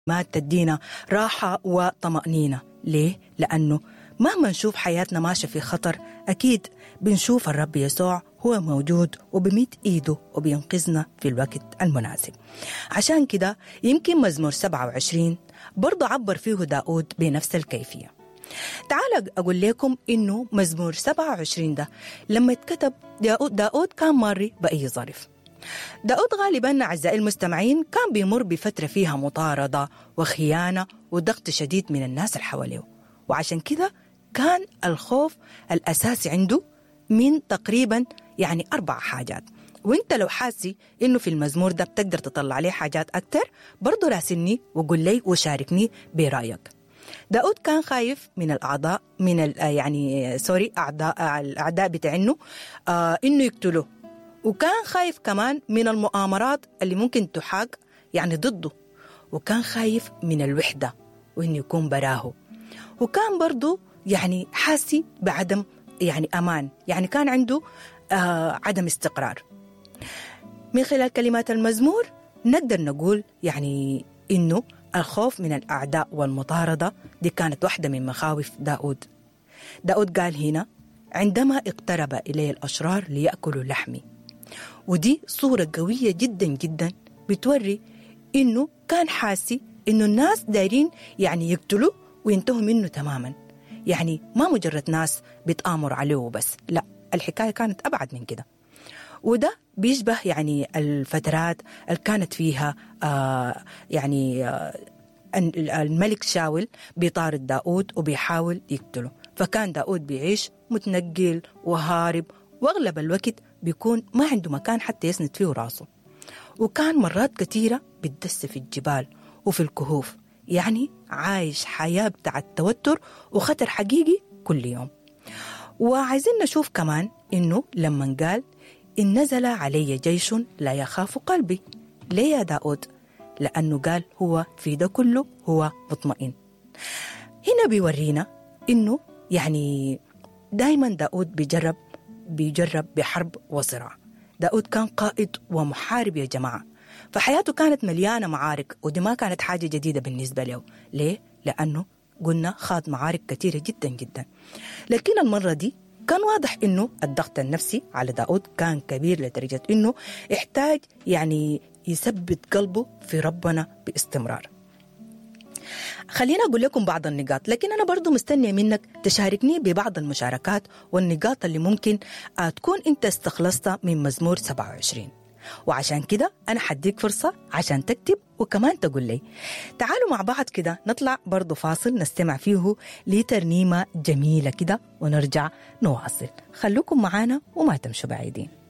ما تدينا راحة وطمأنينة ليه؟ لأنه مهما نشوف حياتنا ماشية في خطر أكيد بنشوف الرب يسوع هو موجود وبميت إيده وبينقذنا في الوقت المناسب عشان كده يمكن مزمور 27 برضه عبر فيه داود بنفس الكيفية تعال أقول لكم إنه مزمور 27 ده لما اتكتب داود, داود كان ماري بأي ظرف داود غالبا أعزائي المستمعين كان بيمر بفترة فيها مطاردة وخيانة وضغط شديد من الناس اللي حواليه وعشان كده كان الخوف الأساسي عنده من تقريبا يعني أربع حاجات وانت لو حاسي انه في المزمور ده بتقدر تطلع عليه حاجات اكتر برضه راسلني وقول لي وشاركني برايك داود كان خايف من الاعضاء من يعني سوري اعداء الاعداء بتاعنه آه انه يقتلوه وكان خايف كمان من المؤامرات اللي ممكن تحاق يعني ضده وكان خايف من الوحده وانه يكون براه وكان برضه يعني حاسي بعدم يعني امان يعني كان عنده آه عدم استقرار من خلال كلمات المزمور نقدر نقول يعني انه الخوف من الاعداء والمطارده دي كانت واحده من مخاوف داود داود قال هنا عندما اقترب الي الاشرار لياكلوا لحمي ودي صوره قويه جدا جدا بتوري انه كان حاسي انه الناس دايرين يعني يقتلوا وينتهوا منه تماما يعني ما مجرد ناس بتآمر عليه وبس لا الحكاية كانت أبعد من كده وده بيشبه يعني الفترات اللي كانت فيها آه يعني آه الملك شاول بيطارد داود وبيحاول يقتله فكان داود بيعيش متنقل وهارب واغلب الوقت بيكون ما عنده مكان حتى يسند فيه راسه وكان مرات كثيرة بيتدس في الجبال وفي الكهوف يعني عايش حياة بتاع التوتر وخطر حقيقي كل يوم وعايزين نشوف كمان إنه لما قال إن نزل علي جيش لا يخاف قلبي ليه يا داود لأنه قال هو في ده كله هو مطمئن هنا بيورينا إنه يعني دايما داود بيجرب بيجرب بحرب وصراع داود كان قائد ومحارب يا جماعة فحياته كانت مليانة معارك ودي ما كانت حاجة جديدة بالنسبة له ليه؟ لأنه قلنا خاض معارك كثيرة جدا جدا لكن المرة دي كان واضح انه الضغط النفسي على داود كان كبير لدرجة انه احتاج يعني يثبت قلبه في ربنا باستمرار خلينا أقول لكم بعض النقاط لكن أنا برضو مستنية منك تشاركني ببعض المشاركات والنقاط اللي ممكن تكون أنت استخلصتها من مزمور 27 وعشان كده أنا حديك فرصة عشان تكتب وكمان تقول لي تعالوا مع بعض كده نطلع برضو فاصل نستمع فيه لترنيمة جميلة كده ونرجع نواصل خلوكم معانا وما تمشوا بعيدين